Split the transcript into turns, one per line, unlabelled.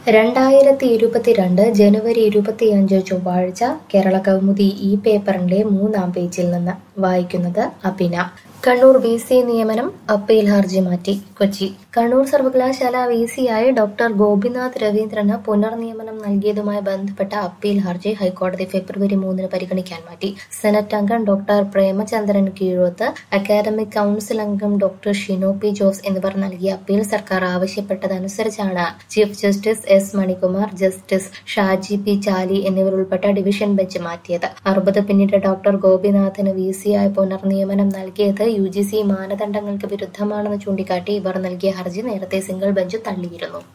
രണ്ടായിരത്തി ഇരുപത്തിരണ്ട് ജനുവരി ഇരുപത്തിയഞ്ച് ചൊവ്വാഴ്ച കേരള കൗമുദി ഈ പേപ്പറിന്റെ മൂന്നാം പേജിൽ നിന്ന് വായിക്കുന്നത് അഭിന കണ്ണൂർ വി സി നിയമനം അപ്പീൽ ഹർജി മാറ്റി കൊച്ചി കണ്ണൂർ സർവകലാശാല വി സിയായി ഡോക്ടർ ഗോപിനാഥ് രവീന്ദ്രന് പുനർനിയമനം നൽകിയതുമായി ബന്ധപ്പെട്ട അപ്പീൽ ഹർജി ഹൈക്കോടതി ഫെബ്രുവരി മൂന്നിന് പരിഗണിക്കാൻ മാറ്റി സെനറ്റ് അംഗം doctor Premachandran Keezhoth academic council അംഗം ഡോക്ടർ ഷിനോ പി ജോസ് എന്നിവർ നൽകിയ അപ്പീൽ സർക്കാർ ആവശ്യപ്പെട്ടതനുസരിച്ചാണ് chief justice S Manikumar justice Shaji P Chaly എന്നിവരുൾപ്പെട്ട ഡിവിഷൻ ബെഞ്ച് മാറ്റിയത് അറുപത് പിന്നീട് ഡോക്ടർ ഗോപിനാഥിന് വി സിയായി പുനർനിയമനം നൽകിയത് യു ജി സി മാനദണ്ഡങ്ങൾക്ക് വിരുദ്ധമാണെന്ന് ചൂണ്ടിക്കാട്ടി ഇവർ നൽകിയ ഹർജി നേരത്തെ സിംഗിൾ ബെഞ്ച് തള്ളിയിരുന്നു